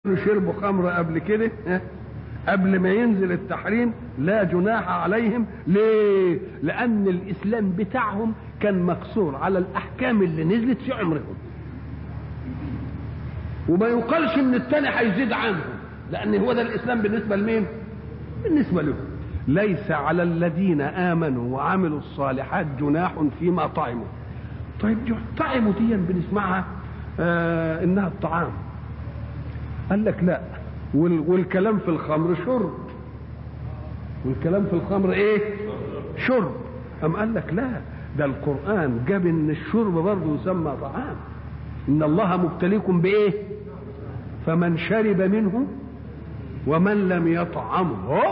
شربوا خمر قبل كده ها؟ قبل ما ينزل التحريم لا جناح عليهم ليه لان الاسلام بتاعهم كان مقصور على الاحكام اللي نزلت في عمرهم وما يقالش ان التاني هيزيد عنهم لان هو ده الاسلام بالنسبه لمين بالنسبه لهم ليس على الذين امنوا وعملوا الصالحات جناح فيما طعموا طيب طعموا دي بنسمعها آه انها الطعام قال لك لا وال والكلام في الخمر شرب والكلام في الخمر ايه شرب أم قال لك لا ده القرآن جاب ان الشرب برضه يسمى طعام ان الله مبتليكم بايه فمن شرب منه ومن لم يطعمه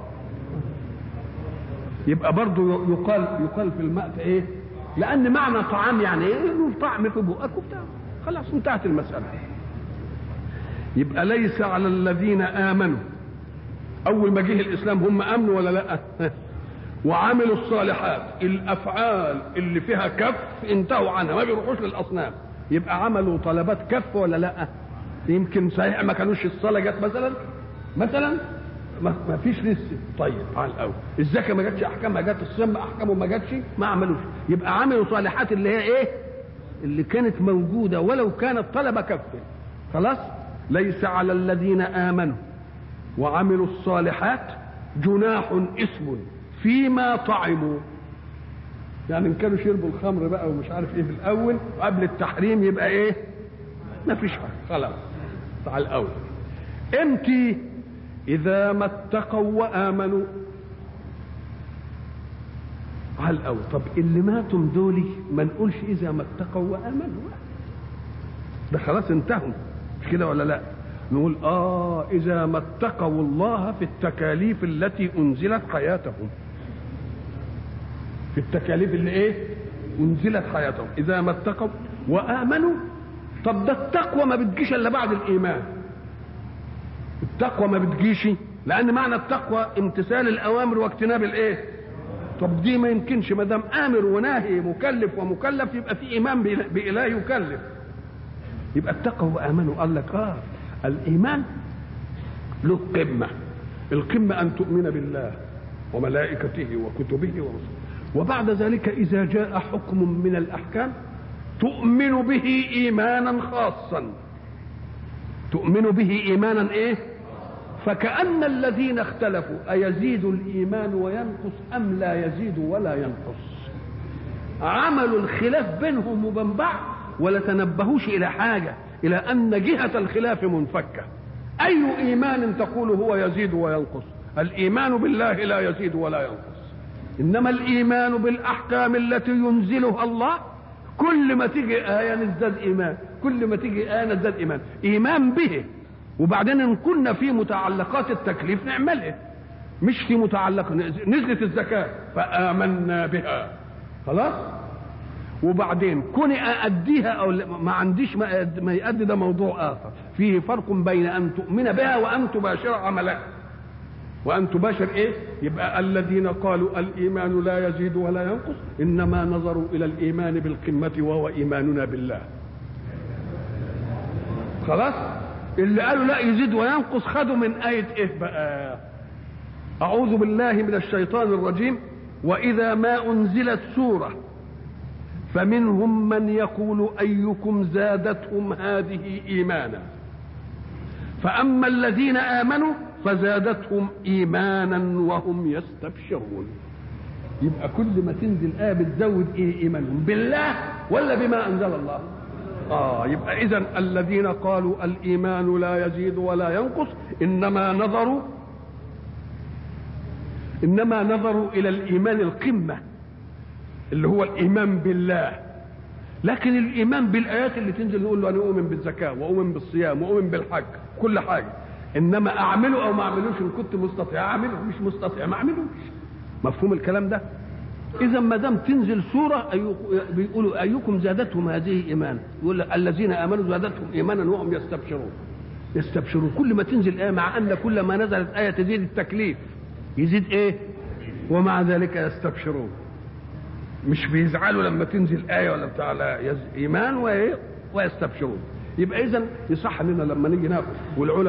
يبقى برضه يقال يقال في الماء ايه لان معنى طعام يعني ايه له طعم في بقك وبتاع خلاص انتهت المساله يبقى ليس على الذين امنوا اول ما جه الاسلام هم امنوا ولا لا وعملوا الصالحات الافعال اللي فيها كف انتهوا عنها ما بيروحوش للاصنام يبقى عملوا طلبات كف ولا لا يمكن صحيح ما كانوش الصلاه جت مثلا مثلا ما فيش لسه طيب على الاول الزكاه ما جاتش احكامها جت الصيام احكامه ما جاتش ما عملوش يبقى عملوا صالحات اللي هي ايه اللي كانت موجوده ولو كانت طلبه كف خلاص ليس على الذين امنوا وعملوا الصالحات جناح اسم فيما طعموا يعني ان كانوا شربوا الخمر بقى ومش عارف ايه في الاول وقبل التحريم يبقى ايه ما فيش حاجه خلاص على الاول امتى اذا ما اتقوا وامنوا على الاول طب اللي ماتوا دول ما نقولش اذا ما اتقوا وامنوا ده خلاص انتهوا مش كده ولا لا نقول اه اذا ما اتقوا الله في التكاليف التي انزلت حياتهم في التكاليف اللي ايه انزلت حياتهم اذا ما اتقوا وامنوا طب ده التقوى ما بتجيش الا بعد الايمان التقوى ما بتجيش لان معنى التقوى امتثال الاوامر واجتناب الايه طب دي ما يمكنش ما دام امر وناهي مكلف ومكلف يبقى في ايمان باله يكلف يبقى اتقوا وامنوا قال لك اه الايمان له قمه القمه ان تؤمن بالله وملائكته وكتبه ورسله وبعد ذلك اذا جاء حكم من الاحكام تؤمن به ايمانا خاصا تؤمن به ايمانا ايه فكأن الذين اختلفوا أيزيد الإيمان وينقص أم لا يزيد ولا ينقص عملوا الخلاف بينهم وبين بعض ولا تنبهوش إلى حاجة إلى أن جهة الخلاف منفكة أي إيمان تقول هو يزيد وينقص الإيمان بالله لا يزيد ولا ينقص إنما الإيمان بالأحكام التي ينزلها الله كل ما تيجي آية نزداد إيمان كل ما تيجي آية نزداد إيمان إيمان به وبعدين إن كنا في متعلقات التكليف نعملها مش في متعلق نزلت الزكاة فآمنا بها خلاص وبعدين كوني أأديها أو ما عنديش ما يأدي ده موضوع آخر فيه فرق بين أن تؤمن بها وأن تباشر عملها وأن تباشر إيه يبقى الذين قالوا الإيمان لا يزيد ولا ينقص إنما نظروا إلى الإيمان بالقمة وهو إيماننا بالله خلاص اللي قالوا لا يزيد وينقص خدوا من آية إيه بقى أعوذ بالله من الشيطان الرجيم وإذا ما أنزلت سورة فمنهم من يقول أيكم زادتهم هذه إيمانا فأما الذين آمنوا فزادتهم إيمانا وهم يستبشرون يبقى كل ما تنزل آية بتزود إيه إيمانهم بالله ولا بما أنزل الله آه يبقى إذا الذين قالوا الإيمان لا يزيد ولا ينقص إنما نظروا إنما نظروا إلى الإيمان القمة اللي هو الإيمان بالله لكن الإيمان بالآيات اللي تنزل نقول له أنا أؤمن بالزكاة وأؤمن بالصيام وأؤمن بالحج كل حاجة إنما أعمله أو ما أعملوش إن كنت مستطيع أعمله مش مستطيع ما أعملوش مفهوم الكلام ده إذا ما دام تنزل سورة بيقولوا أيكم زادتهم هذه إيمانا يقول لك الذين آمنوا زادتهم إيمانا وهم يستبشرون يستبشرون كل ما تنزل آية مع أن كل ما نزلت آية تزيد التكليف يزيد إيه ومع ذلك يستبشرون مش بيزعلوا لما تنزل آية ولا بتاع لا إيمان وإيه ويستبشرون يبقى إذا يصح لنا لما نيجي ناخد والعلماء